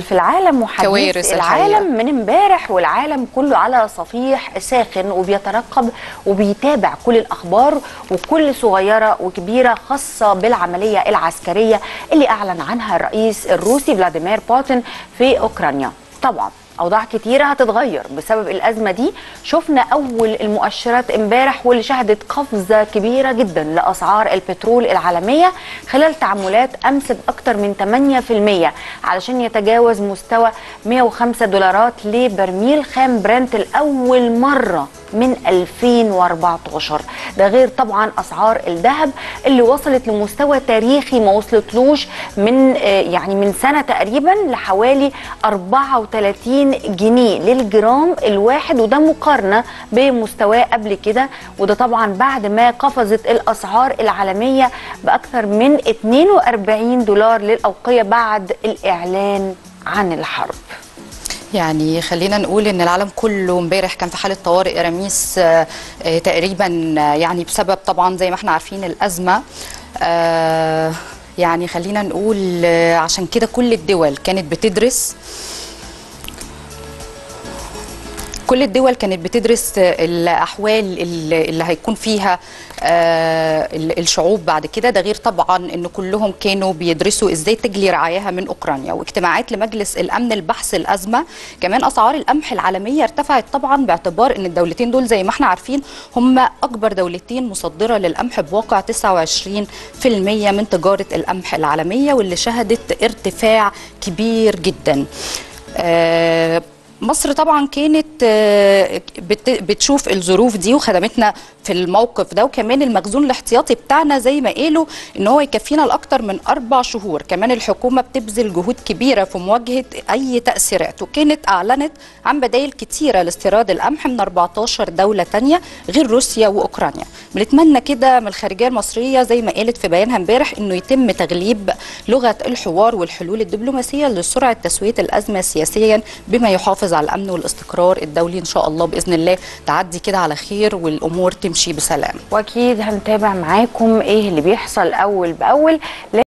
في العالم وحديث كوارث العالم الحقيقة. من امبارح والعالم كله على صفيح ساخن وبيترقب وبيتابع كل الاخبار وكل صغيره وكبيره خاصه بالعمليه العسكريه اللي اعلن عنها الرئيس الروسي فلاديمير بوتين في اوكرانيا طبعا اوضاع كتيره هتتغير بسبب الازمه دي شفنا اول المؤشرات امبارح واللي شهدت قفزه كبيره جدا لاسعار البترول العالميه خلال تعاملات امس باكثر من 8% علشان يتجاوز مستوى 105 دولارات لبرميل خام برنت لاول مره من 2014 ده غير طبعا اسعار الذهب اللي وصلت لمستوى تاريخي ما وصلتلوش من آه، يعني من سنه تقريبا لحوالي 34 جنيه للجرام الواحد وده مقارنه بمستواه قبل كده وده طبعا بعد ما قفزت الاسعار العالميه باكثر من 42 دولار للاوقيه بعد الاعلان عن الحرب يعني خلينا نقول ان العالم كله امبارح كان في حاله طوارئ رميس آه، آه، تقريبا آه، يعني بسبب طبعا زي ما احنا عارفين الازمه آه، يعني خلينا نقول آه، عشان كده كل الدول كانت بتدرس كل الدول كانت بتدرس الاحوال اللي اللي هيكون فيها آه، ال- الشعوب بعد كده ده غير طبعا ان كلهم كانوا بيدرسوا ازاي تجلي رعاياها من اوكرانيا واجتماعات لمجلس الامن البحث الازمه كمان اسعار القمح العالميه ارتفعت طبعا باعتبار ان الدولتين دول زي ما احنا عارفين هم اكبر دولتين مصدره للقمح بواقع 29% من تجاره القمح العالميه واللي شهدت ارتفاع كبير جدا آه، مصر طبعا كانت آه، بت- بتشوف الظروف دي وخدمتنا في الموقف ده وكمان المخزون الاحتياطي بتاعنا زي ما قالوا ان هو يكفينا لاكتر من اربع شهور كمان الحكومه بتبذل جهود كبيره في مواجهه اي تاثيرات وكانت اعلنت عن بدائل كتيره لاستيراد القمح من 14 دوله تانية غير روسيا واوكرانيا بنتمنى كده من الخارجيه المصريه زي ما قالت في بيانها امبارح انه يتم تغليب لغه الحوار والحلول الدبلوماسيه لسرعه تسويه الازمه سياسيا بما يحافظ على الامن والاستقرار الدولي ان شاء الله باذن الله تعدي كده على خير والامور تمشي بسلام واكيد هنتابع معاكم ايه اللي بيحصل اول باول